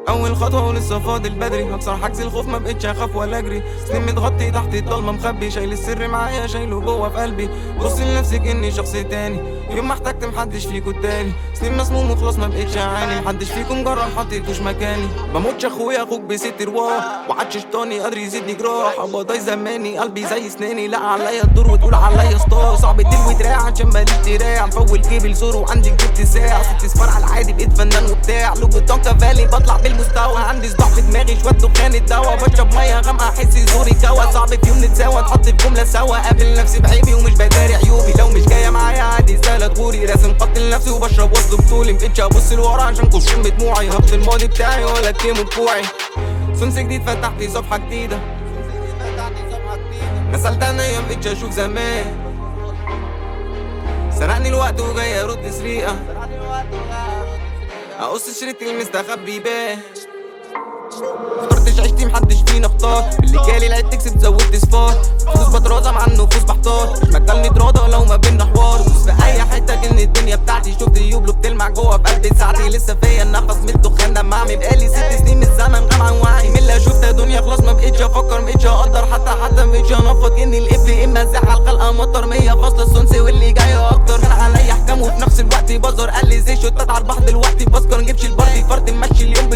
اول خطوه ولسه فاضل بدري هكسر حجز الخوف ما بقتش اخاف ولا اجري سنين متغطي تحت الضلمه مخبي شايل السر معايا شايله جوه في قلبي بص لنفسك اني شخص تاني يوم ما احتجت محدش فيكو التاني سنين مسموم وخلاص ما بقتش اعاني محدش فيكم جرب حطيتوش مكاني بموتش اخويا اخوك بست رواح وعدش شيطاني قادر يزيدني جراح ابضاي زماني قلبي زي سناني لا عليا الدور وتقول عليا ستار صعب تلوي دراع عشان ماليش دراع مفول جيبي لزور وعندي جبت ساعة ست صفار على العادي بقيت فنان وبتاع لو بتونكا فالي بطلع بالمستوى عندي صداع في دماغي شوية دخان الدوا بشرب مية غامقة احس زوري كوا صعب في يوم نتساوى نحط في جملة سوا قابل نفسي بعيبي ومش بداري عيوبي لو مش جاية معايا عادي سهلة تغوري راسم قتل نفسي وبشرب وسط بطولي مبقتش ابص لورا عشان كوشين بدموعي هبط الماضي بتاعي ولا التيم بتوعي سنس جديد فتحت لي صفحة جديدة نسلت انا مبقتش اشوف زمان سرقني الوقت وجاي ارد سريقة اقص شريط المستخبي باه اخترتش عشتي محدش فينا اختار اللي جالي لقيت تكسب زودت صفار فلوس بتراضى مع النفوس بحتار مش مجال نتراضى لو ما بينا حوار بص في اي حته كان الدنيا بتاعتي شفت يوبلو بتلمع جوه في قلبي ساعتي لسه فيا النفس من الدخان دمعمي بقالي ست سنين من الزمن غاب عن وعي من اللي شفتها دنيا خلاص ما بقتش افكر مبقتش اقدر حتى حتى مبقتش انفض اني القفل اما زح على الخلقه مطر مية فاصلة السنس واللي جاي اكتر كان عليا احكام وفي نفس الوقت بزر قال لي زي شوتات على البحر دلوقتي بسكر نجيبش البارتي فرد ماشي اليوم